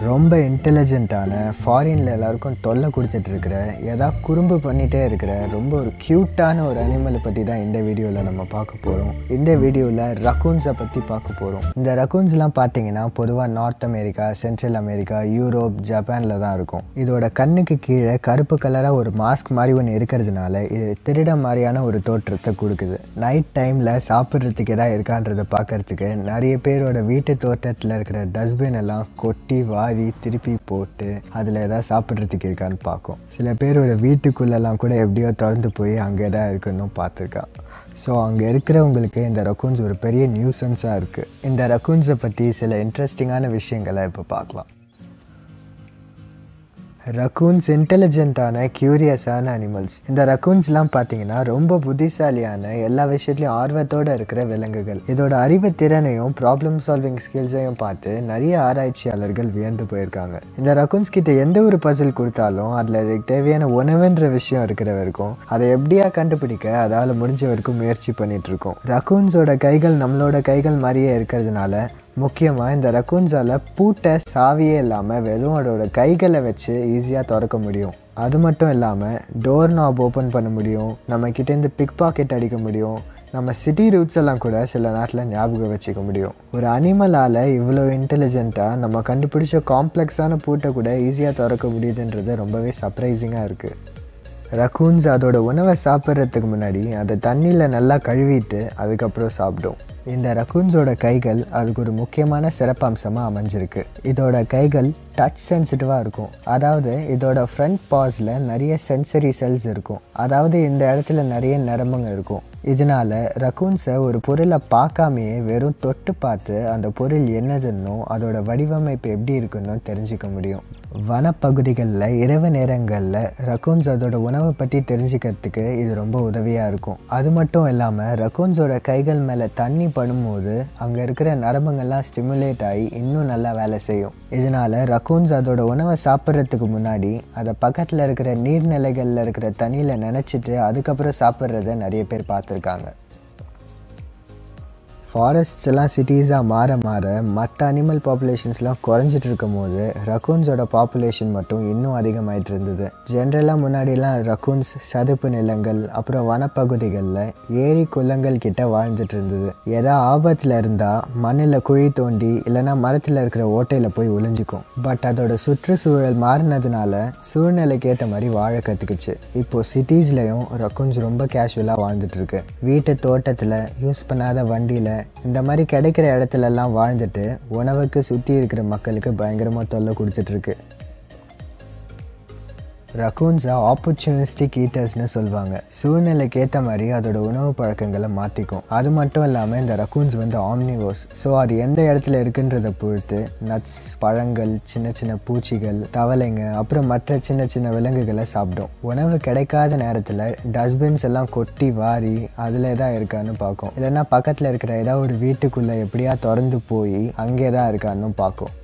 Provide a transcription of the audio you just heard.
ரொம்ப இன்டெலிஜென்ட்டான ஃபாரினில் எல்லாருக்கும் தொல்லை கொடுத்துட்டு இருக்கிற ஏதாவது குறும்பு பண்ணிகிட்டே இருக்கிற ரொம்ப ஒரு க்யூட்டான ஒரு அனிமலை பற்றி தான் இந்த வீடியோவில் நம்ம பார்க்க போகிறோம் இந்த வீடியோவில் ரக்கூன்ஸை பற்றி பார்க்க போகிறோம் இந்த ரக்கூன்ஸ்லாம் பார்த்தீங்கன்னா பொதுவாக North America central America Europe ஜப்பானில் தான் இருக்கும் இதோட கண்ணுக்கு கீழே கருப்பு கலராக ஒரு மாஸ்க் மாதிரி ஒன்று இருக்கிறதுனால இது திருட மாதிரியான ஒரு தோற்றத்தை கொடுக்குது நைட் டைமில் சாப்பிட்றதுக்கு எதாவது இருக்கான்றதை பார்க்கறதுக்கு நிறைய பேரோட வீட்டு தோட்டத்தில் இருக்கிற டஸ்ட்பின் எல்லாம் கொட்டி வாரி திருப்பி போட்டு அதில் எதாவது சாப்பிட்றதுக்கு இருக்கான்னு பார்க்கும் சில பேரோட வீட்டுக்குள்ளெல்லாம் கூட எப்படியோ திறந்து போய் அங்கே எதாவது இருக்குன்னு பார்த்துருக்கா ஸோ அங்கே இருக்கிறவங்களுக்கு இந்த ரக்கூன்ஸ் ஒரு பெரிய நியூசன்ஸாக இருக்குது இந்த ரக்கூன்ஸை பற்றி சில இன்ட்ரெஸ்டிங்கான விஷயங்களை இப்போ பார்க்கலாம் ரக்கூன்ஸ் இன்டெலிஜென்ட்டான க்யூரியஸான அனிமல்ஸ் இந்த ரக்கூன்ஸ்லாம் பார்த்தீங்கன்னா ரொம்ப புத்திசாலியான எல்லா விஷயத்துலையும் ஆர்வத்தோடு இருக்கிற விலங்குகள் இதோட அறிவு திறனையும் ப்ராப்ளம் சால்விங் ஸ்கில்ஸையும் பார்த்து நிறைய ஆராய்ச்சியாளர்கள் வியந்து போயிருக்காங்க இந்த ரக்கூன்ஸ் கிட்ட எந்த ஒரு பசில் கொடுத்தாலும் அதில் அதுக்கு தேவையான உணவுன்ற விஷயம் இருக்கிற வரைக்கும் அதை எப்படியா கண்டுபிடிக்க அதால் முடிஞ்ச வரைக்கும் முயற்சி பண்ணிட்டு இருக்கோம் ரக்கூன்ஸோட கைகள் நம்மளோட கைகள் மாதிரியே இருக்கிறதுனால முக்கியமாக இந்த ரக்கூன்ஸால் பூட்டை சாவியே இல்லாமல் வெறும் அதோட கைகளை வச்சு ஈஸியாக திறக்க முடியும் அது மட்டும் இல்லாமல் டோர் நாப் ஓப்பன் பண்ண முடியும் நம்ம கிட்டேருந்து பிக் பாக்கெட் அடிக்க முடியும் நம்ம சிட்டி ரூட்ஸ் எல்லாம் கூட சில நேரத்தில் ஞாபகம் வச்சுக்க முடியும் ஒரு அனிமலால் இவ்வளோ இன்டெலிஜென்ட்டாக நம்ம கண்டுபிடிச்ச காம்ப்ளெக்ஸான பூட்டை கூட ஈஸியாக திறக்க முடியுதுன்றது ரொம்பவே சர்ப்ரைசிங்காக இருக்குது ரக்கூன்ஸ் அதோட உணவை சாப்பிட்றதுக்கு முன்னாடி அதை தண்ணியில் நல்லா கழுவிட்டு அதுக்கப்புறம் சாப்பிடும் இந்த ரக்கூன்ஸோட கைகள் அதுக்கு ஒரு முக்கியமான சிறப்பம்சமாக அமைஞ்சிருக்கு இதோட கைகள் டச் சென்சிட்டிவாக இருக்கும் அதாவது இதோட ஃப்ரண்ட் பாஸில் நிறைய சென்சரி செல்ஸ் இருக்கும் அதாவது இந்த இடத்துல நிறைய நரம்புங்க இருக்கும் இதனால ரக்கூன்ஸை ஒரு பொருளை பார்க்காமையே வெறும் தொட்டு பார்த்து அந்த பொருள் என்னதுன்னோ அதோட வடிவமைப்பு எப்படி இருக்குன்னு தெரிஞ்சுக்க முடியும் வனப்பகுதிகளில் இரவு நேரங்களில் ரக்கூன்ஸ் அதோட உணவை பற்றி தெரிஞ்சுக்கிறதுக்கு இது ரொம்ப உதவியாக இருக்கும் அது மட்டும் இல்லாமல் ரக்கூன்ஸோட கைகள் மேலே தண்ணி படும்போது அங்கே இருக்கிற நரம்புங்கள்லாம் ஸ்டிமுலேட் ஆகி இன்னும் நல்லா வேலை செய்யும் இதனால் ரக்கூன்ஸ் அதோட உணவை சாப்பிட்றதுக்கு முன்னாடி அதை பக்கத்தில் இருக்கிற நீர்நிலைகளில் இருக்கிற தண்ணியில் நினச்சிட்டு அதுக்கப்புறம் சாப்பிட்றத நிறைய பேர் பார்த்துருக்காங்க ஃபாரஸ்ட்ஸ் எல்லாம் சிட்டிஸாக மாற மாற மற்ற அனிமல் பாப்புலேஷன்ஸ்லாம் குறைஞ்சிட்டு இருக்கும் போது ரக்கூன்ஸோட பாப்புலேஷன் மட்டும் இன்னும் அதிகமாயிட்டு இருந்தது ஜென்ரலாக முன்னாடிலாம் ரக்கூன்ஸ் சதுப்பு நிலங்கள் அப்புறம் வனப்பகுதிகளில் ஏரி குளங்கள் கிட்ட வாழ்ந்துட்டு இருந்தது ஏதா ஆபத்தில் இருந்தால் மண்ணில் குழி தோண்டி இல்லைன்னா மரத்தில் இருக்கிற ஓட்டையில் போய் ஒளிஞ்சிக்கும் பட் அதோட சுற்றுச்சூழல் மாறினதுனால சூழ்நிலைக்கு ஏற்ற மாதிரி வாழ கற்றுக்குச்சு இப்போது சிட்டிஸ்லேயும் ரக்கூன்ஸ் ரொம்ப கேஷுவலாக வாழ்ந்துட்டு இருக்கு வீட்டு தோட்டத்தில் யூஸ் பண்ணாத வண்டியில் இந்த மாதிரி கிடைக்கிற இடத்துலலாம் வாழ்ந்துட்டு உணவுக்கு சுற்றி இருக்கிற மக்களுக்கு பயங்கரமாக தொல்லை கொடுத்துட்ருக்கு ரக்கூன்ஸை ஆப்பர்ச்சுனிஸ்டிக் ஈட்டர்ஸ்னு சொல்லுவாங்க சூழ்நிலைக்கு ஏற்ற மாதிரி அதோட உணவு பழக்கங்களை மாற்றிக்கும் அது மட்டும் இல்லாமல் இந்த ரக்கூன்ஸ் வந்து ஆம்னிவோஸ் ஸோ அது எந்த இடத்துல இருக்குன்றதை பொறுத்து நட்ஸ் பழங்கள் சின்ன சின்ன பூச்சிகள் தவளைங்க அப்புறம் மற்ற சின்ன சின்ன விலங்குகளை சாப்பிடும் உணவு கிடைக்காத நேரத்தில் டஸ்ட்பின்ஸ் எல்லாம் கொட்டி வாரி அதில் தான் இருக்கான்னு பார்க்கும் இல்லைன்னா பக்கத்தில் இருக்கிற ஏதாவது ஒரு வீட்டுக்குள்ளே எப்படியா திறந்து போய் அங்கே தான் இருக்கான்னு பார்க்கும்